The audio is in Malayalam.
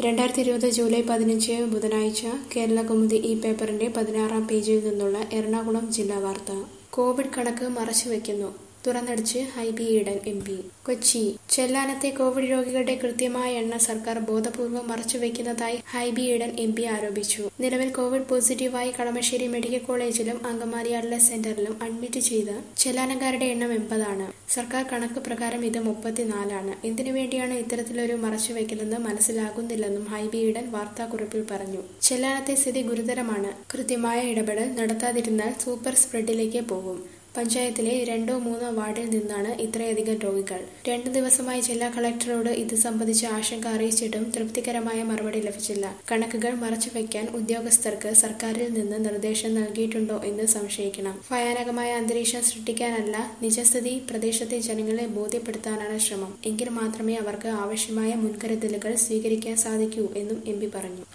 രണ്ടായിരത്തി ഇരുപത് ജൂലൈ പതിനഞ്ച് ബുധനാഴ്ച കേരള കൗമുദി ഈ പേപ്പറിന്റെ പതിനാറാം പേജിൽ നിന്നുള്ള എറണാകുളം ജില്ലാ വാർത്ത കോവിഡ് കണക്ക് മറച്ചുവെക്കുന്നു തുറന്നടിച്ച് ഹൈബി ഈഡൻ എം പി കൊച്ചി ചെല്ലാനത്തെ കോവിഡ് രോഗികളുടെ കൃത്യമായ എണ്ണ സർക്കാർ ബോധപൂർവ്വം മറച്ചുവെക്കുന്നതായി ഹൈബി ഈഡൻ എം പി ആരോപിച്ചു നിലവിൽ കോവിഡ് പോസിറ്റീവായി കളമശ്ശേരി മെഡിക്കൽ കോളേജിലും അങ്കമാലി അഡ്ലസ് സെന്ററിലും അഡ്മിറ്റ് ചെയ്ത് ചെല്ലാനക്കാരുടെ എണ്ണം എൺപതാണ് സർക്കാർ കണക്ക് പ്രകാരം ഇത് മുപ്പത്തിനാലാണ് എന്തിനു വേണ്ടിയാണ് ഇത്തരത്തിലൊരു മറച്ചുവെക്കലെന്ന് മനസ്സിലാകുന്നില്ലെന്നും ഹൈബി ഈഡൻ വാർത്താക്കുറിപ്പിൽ പറഞ്ഞു ചെല്ലാനത്തെ സ്ഥിതി ഗുരുതരമാണ് കൃത്യമായ ഇടപെടൽ നടത്താതിരുന്നാൽ സൂപ്പർ സ്പ്രെഡിലേക്ക് പോകും പഞ്ചായത്തിലെ രണ്ടോ മൂന്നോ വാർഡിൽ നിന്നാണ് ഇത്രയധികം രോഗികൾ രണ്ടു ദിവസമായി ജില്ലാ കളക്ടറോട് ഇത് സംബന്ധിച്ച ആശങ്ക അറിയിച്ചിട്ടും തൃപ്തികരമായ മറുപടി ലഭിച്ചില്ല കണക്കുകൾ മറച്ചുവെക്കാൻ ഉദ്യോഗസ്ഥർക്ക് സർക്കാരിൽ നിന്ന് നിർദ്ദേശം നൽകിയിട്ടുണ്ടോ എന്ന് സംശയിക്കണം ഭയാനകമായ അന്തരീക്ഷം സൃഷ്ടിക്കാനല്ല നിജസ്ഥിതി പ്രദേശത്തെ ജനങ്ങളെ ബോധ്യപ്പെടുത്താനാണ് ശ്രമം എങ്കിൽ മാത്രമേ അവർക്ക് ആവശ്യമായ മുൻകരുതലുകൾ സ്വീകരിക്കാൻ സാധിക്കൂ എന്നും എം പറഞ്ഞു